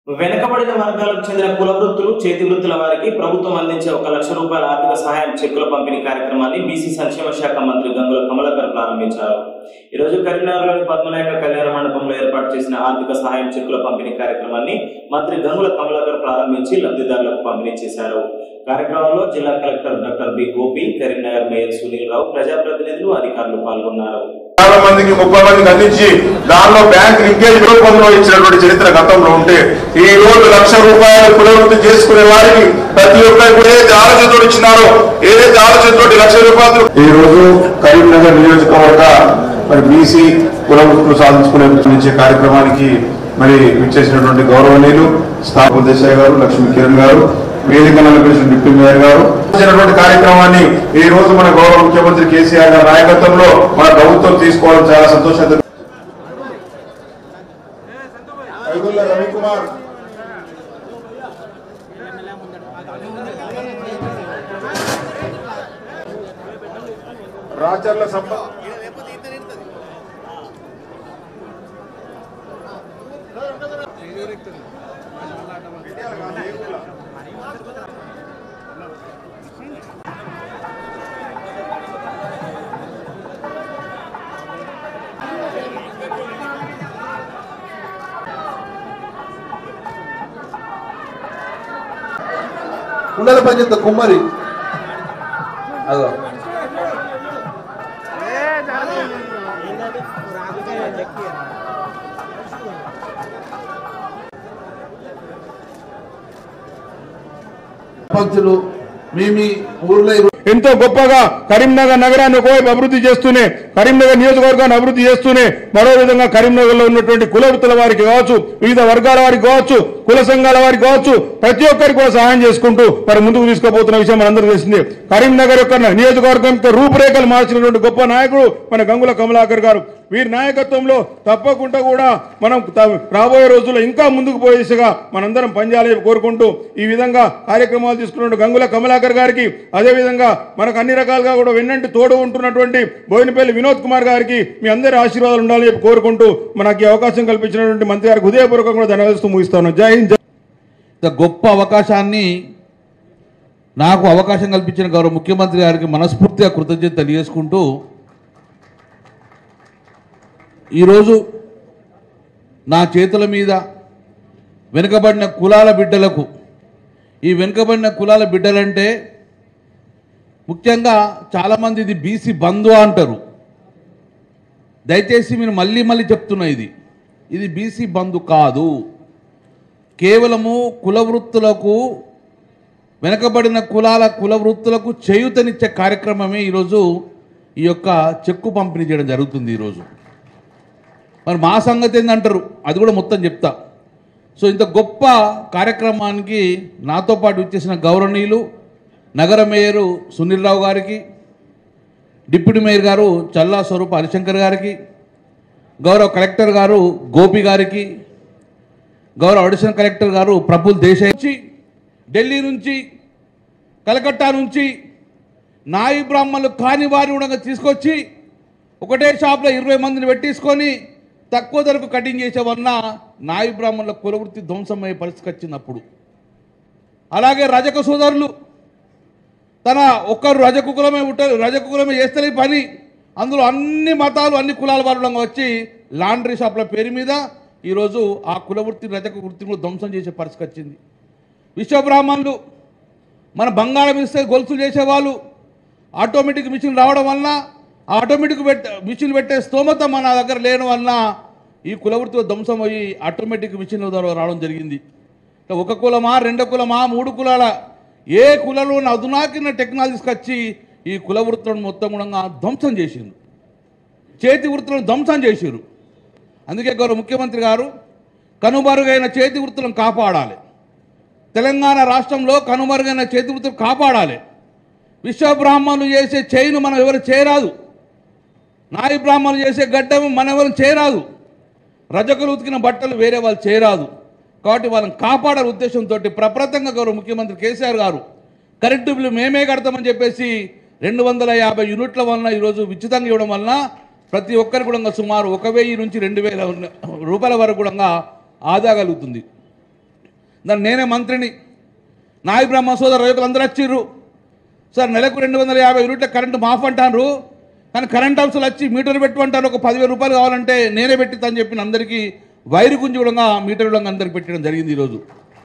వెనుకబడిన వర్గాలకు చెందిన కుల వృత్తులు చేతి వృత్తుల వారికి ప్రభుత్వం అందించే ఒక లక్ష రూపాయల ఆర్థిక సహాయం చెక్కుల పంపిణీ కార్యక్రమాన్ని బీసీ సంక్షేమ శాఖ మంత్రి గంగుల కమలాకర్ ప్రారంభించారు ఈ రోజు కరీంనగర్లోని పద్మనాయక కళ్యాణ మండపంలో ఏర్పాటు చేసిన ఆర్థిక సహాయం చెక్కుల పంపిణీ కార్యక్రమాన్ని మంత్రి గంగుల కమలాకర్ ప్రారంభించి లబ్ధిదారులకు పంపిణీ చేశారు కార్యక్రమంలో జిల్లా collector doctor B Gopi Karimnagar mayor Sunil Rao ప్రజాప్రతినిధులు అధికారులు పాల్గొన్నారు చాలా మందికి ముప్పై మందికి అందించి దానిలో బ్యాంక్ లింకేజ్ రూపంలో ఇచ్చినటువంటి చరిత్ర గతంలో ఉంటే ఈ రోజు లక్ష రూపాయలు పునరుద్ధి చేసుకునే వారికి ప్రతి ఒక్కరికి కూడా ఏదైతే ఆలోచనతో ఇచ్చినారో ఏదైతే ఆలోచనతో లక్ష రూపాయలు ఈ రోజు కరీంనగర్ నియోజకవర్గ మరి బీసీ కుల వృత్తులు సాధించుకునే ఇచ్చే కార్యక్రమానికి మరి విచ్చేసినటువంటి గౌరవనీయులు స్థాపన దేశాయ్ గారు లక్ష్మీ కిరణ్ గారు వేదిక నలభేసిన డిప్యూటీ మేయర్ గారు చేసినటువంటి కార్యక్రమాన్ని ఈ రోజు మన గౌరవ ముఖ్యమంత్రి కేసీఆర్ గారి నాయకత్వంలో మన ప్రభుత్వం తీసుకోవడం చాలా సంతోషం ఐగుళ్ళ రవికుమార్ రాచర్ల సంప కుండల పంచేత కుమ్మరి అదో పంచులు మీ మీ ఊర్లో ఎంతో గొప్పగా కరీంనగర్ నగరాన్ని ఒకవైపు అభివృద్ధి చేస్తూనే కరీంనగర్ నియోజకవర్గాన్ని అభివృద్ధి చేస్తూనే మరో విధంగా కరీంనగర్ లో ఉన్నటువంటి కుల వృత్తుల వారికి కావచ్చు వివిధ వర్గాల వారికి కావచ్చు కుల సంఘాల వారికి కావచ్చు ప్రతి ఒక్కరికి కూడా సహాయం చేసుకుంటూ మరి ముందుకు తీసుకుపోతున్న విషయం మనందరికీ తెలిసింది కరీంనగర్ యొక్క నియోజకవర్గం యొక్క రూపురేఖలు మార్చినటువంటి గొప్ప నాయకుడు మన గంగుల కమలాకర్ గారు వీరి నాయకత్వంలో తప్పకుండా కూడా మనం త- రాబోయే రోజుల్లో ఇంకా ముందుకు పోయే దిశగా మనందరం పనిచేయాలని కోరుకుంటూ ఈ విధంగా కార్యక్రమాలు తీసుకున్న గంగుల కమలాకర్ గారికి అదేవిధంగా మనకు అన్ని రకాలుగా కూడా వెన్నంటి తోడు ఉంటున్నటువంటి బోయినపల్లి వినోద్ కుమార్ గారికి మీ అందరి ఆశీర్వాదాలు ఉండాలని చెప్పి కోరుకుంటూ మనకి ఈ అవకాశం కల్పించినటువంటి మంత్రి గారికి హృదయపూర్వకంగా కూడా ధన్యవాదాలు ముగిస్తాను జై హింద్ జై ఇంత గొప్ప అవకాశాన్ని నాకు అవకాశం కల్పించిన గౌరవ ముఖ్యమంత్రి గారికి మనస్ఫూర్తిగా కృతజ్ఞత తెలియజేసుకుంటూ ఈరోజు నా చేతుల మీద వెనుకబడిన కులాల బిడ్డలకు ఈ వెనుకబడిన కులాల బిడ్డలంటే ముఖ్యంగా చాలామంది ఇది బీసీ బంధు అంటారు దయచేసి మీరు మళ్ళీ మళ్ళీ చెప్తున్నా ఇది ఇది బీసీ బంధు కాదు కేవలము కుల వృత్తులకు వెనకబడిన కులాల కుల వృత్తులకు చేయూతనిచ్చే కార్యక్రమమే ఈరోజు ఈ యొక్క చెక్కు పంపిణీ చేయడం జరుగుతుంది ఈరోజు మరి మా సంగతి ఏందంటారు అది కూడా మొత్తం చెప్తా సో ఇంత గొప్ప కార్యక్రమానికి నాతో పాటు వచ్చేసిన గౌరవనీయులు నగర మేయరు సునీల్ రావు గారికి డిప్యూటీ మేయర్ గారు చల్లా స్వరూప హరిశంకర్ గారికి గౌరవ కలెక్టర్ గారు గోపి గారికి గౌరవ అడిషనల్ కలెక్టర్ గారు ప్రఫుల్ దేశాయ్ నుంచి ఢిల్లీ నుంచి కలకత్తా నుంచి నాయి బ్రాహ్మణులు కాని వారి కూడా తీసుకొచ్చి ఒకటే షాప్లో ఇరవై మందిని పెట్టేసుకొని తక్కువ ధరకు కటింగ్ చేసే వలన నాయి బ్రాహ్మణుల కులవృత్తి ధ్వంసమయ్యే పరిస్థితి వచ్చినప్పుడు అలాగే రజక సోదరులు తన ఒక్కరు రజకు కులమే ఉంటారు రజకు కులమే చేస్తలే ఈ పని అందులో అన్ని మతాలు అన్ని కులాల వారు వచ్చి లాండ్రీ షాప్ల పేరు మీద ఈరోజు ఆ కుల వృత్తి రజక వృత్తిని కూడా ధ్వంసం చేసే పరిస్థితి వచ్చింది విశ్వబ్రాహ్మణులు మన బంగారం ఇస్తే గొలుసులు చేసేవాళ్ళు ఆటోమేటిక్ మిషన్ రావడం వలన ఆ ఆటోమేటిక్ పెట్ట మిషన్ పెట్టే స్తోమత మన దగ్గర లేని వలన ఈ కులవృత్తి ధ్వంసం అయ్యి ఆటోమేటిక్ మిషన్ల ద్వారా రావడం జరిగింది ఇట్లా ఒక కులమా రెండు కులమా మూడు కులాల ఏ కులలో ఉన్న అధునాకిన టెక్నాలజీస్కి వచ్చి ఈ కుల వృత్తులను మొత్తం కూడా ధ్వంసం చేసిండ్రు చేతి వృత్తులను ధ్వంసం చేసిరు అందుకే గౌరవ ముఖ్యమంత్రి గారు కనుమరుగైన చేతి వృత్తులను కాపాడాలి తెలంగాణ రాష్ట్రంలో కనుమరుగైన చేతి వృత్తులు కాపాడాలి విశ్వబ్రాహ్మణులు చేసే చైను మనం ఎవరు చేయరాదు నాయి బ్రాహ్మణులు చేసే గడ్డం మనం ఎవరు చేయరాదు రజకులు ఉతికిన బట్టలు వేరే వాళ్ళు చేయరాదు కాబట్టి వాళ్ళని కాపాడే ఉద్దేశంతో ప్రప్రథంగా గౌరవ ముఖ్యమంత్రి కేసీఆర్ గారు కరెంటు బిల్లు మేమే కడతామని చెప్పేసి రెండు వందల యాభై యూనిట్ల వలన ఈరోజు ఉచితంగా ఇవ్వడం వలన ప్రతి ఒక్కరికి కూడా సుమారు ఒక వెయ్యి నుంచి రెండు వేల రూపాయల వరకు కూడా ఆదా కలుగుతుంది దాన్ని నేనే మంత్రిని నాయి బ్రహ్మ సోదర రైతులు అందరూ వచ్చిర్రు సార్ నెలకు రెండు వందల యాభై యూనిట్ల కరెంటు మాఫ్ అంటారు కానీ కరెంట్ హౌస్లు వచ్చి మీటర్ పెట్టమంటారు ఒక పదివేల రూపాయలు కావాలంటే నేనే పెట్టిద్దని చెప్పిన అందరికీ వైరు గుంజి కూడా మీటర్ కూడా అందరికి పెట్టడం జరిగింది ఈరోజు